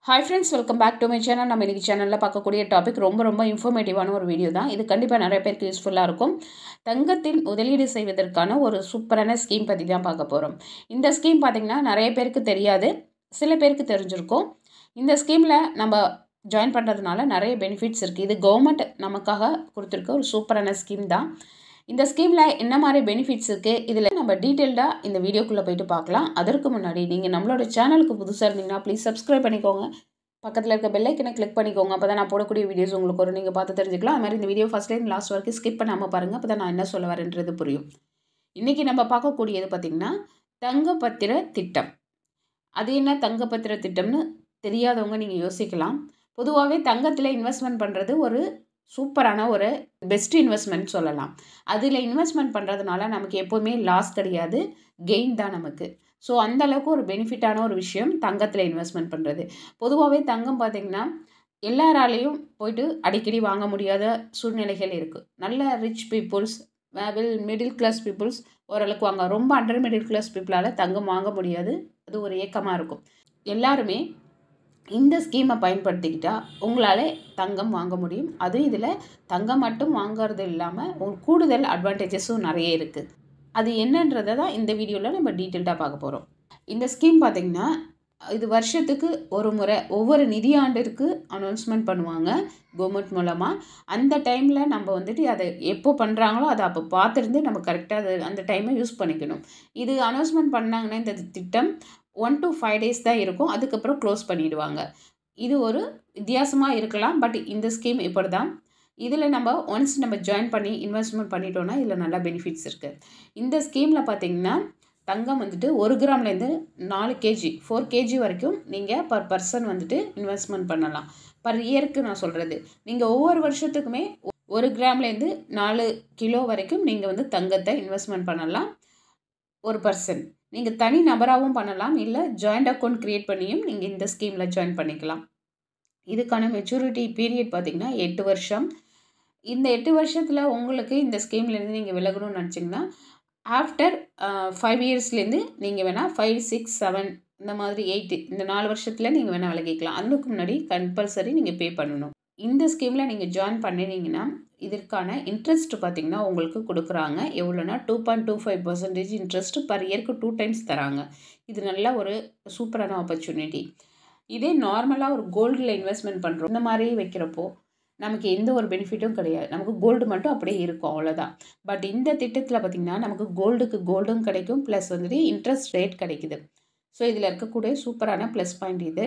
hi friends welcome back to my channel நம்ம இன்றைக்கி சேனலில் பார்க்கக்கூடிய டாபிக் ரொம்ப ரொம்ப இன்ஃபர்மேட்டிவான ஒரு வீடியோ தான் இது கண்டிப்பாக நிறைய பேருக்கு யூஸ்ஃபுல்லாக இருக்கும் தங்கத்தில் முதலீடு செய்வதற்கான ஒரு சூப்பரான ஸ்கீம் பற்றி தான் பார்க்க போகிறோம் இந்த ஸ்கீம் பார்த்திங்கன்னா நிறைய பேருக்கு தெரியாது சில பேருக்கு தெரிஞ்சிருக்கும் இந்த ஸ்கீமில் நம்ம ஜாயின் பண்ணுறதுனால நிறைய பெனிஃபிட்ஸ் இருக்குது இது கவர்மெண்ட் நமக்காக கொடுத்துருக்க ஒரு சூப்பரான ஸ்கீம் தான் இந்த ஸ்கீமில் என்ன மாதிரி பெனிஃபிட்ஸ் இருக்குது இதில் நம்ம டீட்டெயில்டாக இந்த வீடியோக்குள்ளே போயிட்டு பார்க்கலாம் அதற்கு முன்னாடி நீங்கள் நம்மளோட சேனலுக்கு புதுசாக இருந்தீங்கன்னா ப்ளீஸ் சப்ஸ்கிரைப் பண்ணிக்கோங்க பக்கத்தில் இருக்க பெல்லைக்கனை கிளிக் பண்ணிக்கோங்க அப்போ தான் நான் போடக்கூடிய வீடியோஸ் உங்களுக்கு ஒரு நீங்கள் பார்த்து தெரிஞ்சுக்கலாம் அது மாதிரி இந்த வீடியோ ஃபஸ்ட்லேருந்து லாஸ்ட் வரைக்கும் ஸ்கிப் பண்ணாமல் பாருங்கள் அப்போ தான் நான் என்ன சொல்ல வரேன்றது புரியும் இன்றைக்கி நம்ம பார்க்கக்கூடியது பார்த்திங்கன்னா தங்கப்பத்திர திட்டம் அது என்ன தங்கப்பத்திர திட்டம்னு தெரியாதவங்க நீங்கள் யோசிக்கலாம் பொதுவாகவே தங்கத்தில் இன்வெஸ்ட்மெண்ட் பண்ணுறது ஒரு சூப்பரான ஒரு பெஸ்ட் இன்வெஸ்ட்மெண்ட் சொல்லலாம் அதில் இன்வெஸ்ட்மெண்ட் பண்ணுறதுனால நமக்கு எப்போவுமே லாஸ் கிடையாது கெயின் தான் நமக்கு ஸோ அந்தளவுக்கு ஒரு பெனிஃபிட்டான ஒரு விஷயம் தங்கத்தில் இன்வெஸ்ட்மெண்ட் பண்ணுறது பொதுவாகவே தங்கம் பார்த்திங்கன்னா எல்லாராலேயும் போயிட்டு அடிக்கடி வாங்க முடியாத சூழ்நிலைகள் இருக்குது நல்ல rich peoples well middle class peoples ஓரளவுக்கு வாங்க ரொம்ப அண்டர் மிடில் கிளாஸ் பீப்புளால் தங்கம் வாங்க முடியாது அது ஒரு ஏக்கமாக இருக்கும் எல்லாருமே இந்த ஸ்கீமை பயன்படுத்திக்கிட்டால் உங்களால் தங்கம் வாங்க முடியும் அதுவும் இதில் தங்கம் மட்டும் வாங்கிறது இல்லாமல் உங்களுக்கு கூடுதல் அட்வான்டேஜஸும் நிறைய இருக்குது அது என்னன்றதை தான் இந்த வீடியோவில் நம்ம டீட்டெயில்டாக பார்க்க போகிறோம் இந்த ஸ்கீம் பார்த்திங்கன்னா இது வருஷத்துக்கு ஒரு முறை ஒவ்வொரு நிதியாண்டிற்கு அனௌன்ஸ்மெண்ட் பண்ணுவாங்க கவர்மெண்ட் மூலமாக அந்த டைமில் நம்ம வந்துட்டு அதை எப்போ பண்ணுறாங்களோ அதை அப்போ பார்த்துருந்து நம்ம கரெக்டாக அது அந்த டைமை யூஸ் பண்ணிக்கணும் இது அனௌன்ஸ்மெண்ட் பண்ணாங்கன்னா இந்த திட்டம் ஒன் டு ஃபைவ் டேஸ் தான் இருக்கும் அதுக்கப்புறம் க்ளோஸ் பண்ணிவிடுவாங்க இது ஒரு வித்தியாசமாக இருக்கலாம் பட் இந்த ஸ்கீம் இப்படி தான் இதில் நம்ம ஒன்ஸ் நம்ம ஜாயின் பண்ணி இன்வெஸ்ட்மெண்ட் பண்ணிட்டோன்னா இதில் நல்லா பெனிஃபிட்ஸ் இருக்குது இந்த ஸ்கீமில் பார்த்திங்கன்னா தங்கம் வந்துட்டு ஒரு கிராம்லேருந்து நாலு கேஜி ஃபோர் கேஜி வரைக்கும் நீங்கள் பர் பர்சன் வந்துட்டு இன்வெஸ்ட்மெண்ட் பண்ணலாம் பர் இயருக்கு நான் சொல்கிறது நீங்கள் ஒவ்வொரு வருஷத்துக்குமே ஒரு கிராம்லேருந்து நாலு கிலோ வரைக்கும் நீங்கள் வந்து தங்கத்தை இன்வெஸ்ட்மெண்ட் பண்ணலாம் ஒரு பர்சன் நீங்கள் தனி நபராகவும் பண்ணலாம் இல்லை ஜாயிண்ட் அக்கௌண்ட் க்ரியேட் பண்ணியும் நீங்கள் இந்த ஸ்கீமில் ஜாயின் பண்ணிக்கலாம் இதுக்கான மெச்சூரிட்டி பீரியட் பார்த்திங்கன்னா எட்டு வருஷம் இந்த எட்டு வருஷத்தில் உங்களுக்கு இந்த ஸ்கீம்லேருந்து நீங்கள் விலகணும்னு நினச்சிங்கன்னா ஆஃப்டர் ஃபைவ் இயர்ஸ்லேருந்து நீங்கள் வேணால் ஃபைவ் சிக்ஸ் செவன் இந்த மாதிரி எயிட்டு இந்த நாலு வருஷத்தில் நீங்கள் வேணால் விலகிக்கலாம் அதுக்கு முன்னாடி கம்பல்சரி நீங்கள் பே பண்ணணும் இந்த ஸ்கீமில் நீங்கள் ஜாயின் பண்ணினீங்கன்னா இதற்கான இன்ட்ரெஸ்ட் பார்த்திங்கன்னா உங்களுக்கு கொடுக்குறாங்க எவ்வளோனா two point two five percentage interest per இயர்க்கு டூ டைம்ஸ் தராங்க இது நல்ல ஒரு சூப்பரான ஆப்பர்ச்சுனிட்டி இதே நார்மலாக ஒரு கோல்டில் இன்வெஸ்ட்மெண்ட் பண்ணுறோம் இந்த மாதிரி வைக்கிறப்போ நமக்கு எந்த ஒரு பெனிஃபிட்டும் கிடையாது நமக்கு கோல்டு மட்டும் அப்படியே இருக்கும் அவ்வளோதான் பட் இந்த திட்டத்தில் பார்த்திங்கன்னா நமக்கு கோல்டுக்கு கோல்டும் கிடைக்கும் ப்ளஸ் வந்துட்டு இன்ட்ரெஸ்ட் ரேட் கிடைக்குது ஸோ இதில் இருக்கக்கூடிய சூப்பரான ப்ளஸ் பாயிண்ட் இது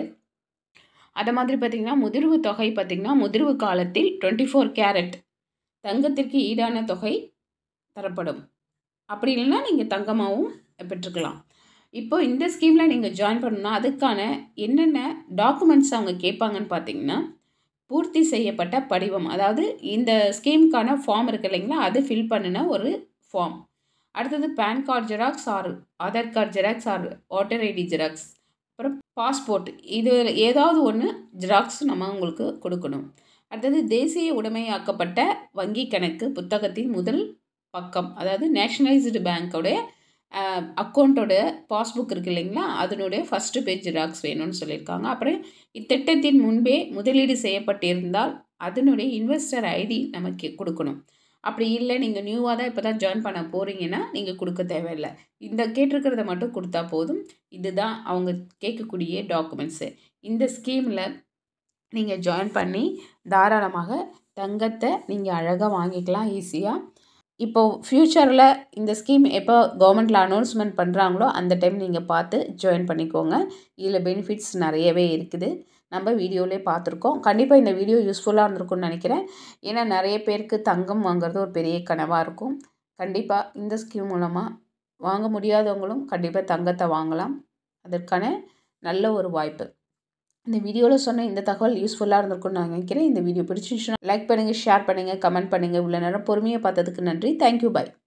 அதை மாதிரி பார்த்திங்கன்னா முதிர்வு தொகை பார்த்திங்கன்னா முதிர்வு காலத்தில் டுவெண்ட்டி ஃபோர் கேரட் தங்கத்திற்கு ஈடான தொகை தரப்படும் அப்படி இல்லைன்னா நீங்கள் தங்கமாகவும் பெற்றுக்கலாம் இப்போ இந்த ஸ்கீமில் நீங்கள் ஜாயின் பண்ணணும்னா அதுக்கான என்னென்ன டாக்குமெண்ட்ஸ் அவங்க கேட்பாங்கன்னு பார்த்தீங்கன்னா பூர்த்தி செய்யப்பட்ட படிவம் அதாவது இந்த ஸ்கீமுக்கான ஃபார்ம் இருக்குது இல்லைங்களா அது ஃபில் பண்ணின ஒரு ஃபார்ம் அடுத்தது PAN card xerox or Aadhaar card xerox or voter ID xerox அப்புறம் பாஸ்போர்ட் இது ஏதாவது ஒன்று ஜெராக்ஸ் நம்ம உங்களுக்கு கொடுக்கணும் அடுத்தது தேசிய உடைமையாக்கப்பட்ட வங்கி கணக்கு புத்தகத்தின் முதல் பக்கம் அதாவது நேஷனலைஸ்டு பேங்க்கோடைய அக்கௌண்ட்டோட பாஸ்புக் இருக்குது இல்லைங்களா அதனுடைய ஃபஸ்ட்டு பேஜ் ஜெராக்ஸ் வேணும்னு சொல்லியிருக்காங்க அப்புறம் இத்திட்டத்தின் முன்பே முதலீடு செய்யப்பட்டிருந்தால் அதனுடைய இன்வெஸ்டர் ஐடி நமக்கு கொடுக்கணும் அப்படி இல்லை நீங்கள் நியூவாக தான் இப்போ தான் ஜாயின் பண்ண போகிறீங்கன்னா நீங்கள் கொடுக்க தேவையில்லை இந்த கேட்டிருக்கிறத மட்டும் கொடுத்தா போதும் இதுதான் அவங்க கேட்கக்கூடிய டாக்குமெண்ட்ஸு இந்த ஸ்கீமில் நீங்கள் ஜாயின் பண்ணி தாராளமாக தங்கத்தை நீங்கள் அழகாக வாங்கிக்கலாம் ஈஸியாக இப்போது ஃப்யூச்சரில் இந்த ஸ்கீம் எப்போ கவர்மெண்ட்டில் அனௌன்ஸ்மெண்ட் பண்ணுறாங்களோ அந்த டைம் நீங்கள் பார்த்து ஜாயின் பண்ணிக்கோங்க இதில் பெனிஃபிட்ஸ் நிறையவே இருக்குது நம்ம வீடியோவிலே பார்த்துருக்கோம் கண்டிப்பாக இந்த வீடியோ யூஸ்ஃபுல்லாக இருந்திருக்கும்னு நினைக்கிறேன் ஏன்னா நிறைய பேருக்கு தங்கம் வாங்குறது ஒரு பெரிய கனவாக இருக்கும் கண்டிப்பாக இந்த ஸ்கீம் மூலமாக வாங்க முடியாதவங்களும் கண்டிப்பாக தங்கத்தை வாங்கலாம் அதற்கான நல்ல ஒரு வாய்ப்பு இந்த வீடியோவில் சொன்ன இந்த தகவல் யூஸ்ஃபுல்லாக இருந்திருக்கும்னு நான் நினைக்கிறேன் இந்த வீடியோ பிடிச்சிருச்சுன்னா லைக் பண்ணுங்கள் ஷேர் பண்ணுங்கள் கமெண்ட் பண்ணுங்கள் இவ்வளோ நேரம் பொறுமையாக பார்த்ததுக்கு நன்றி தேங்க்யூ பாய்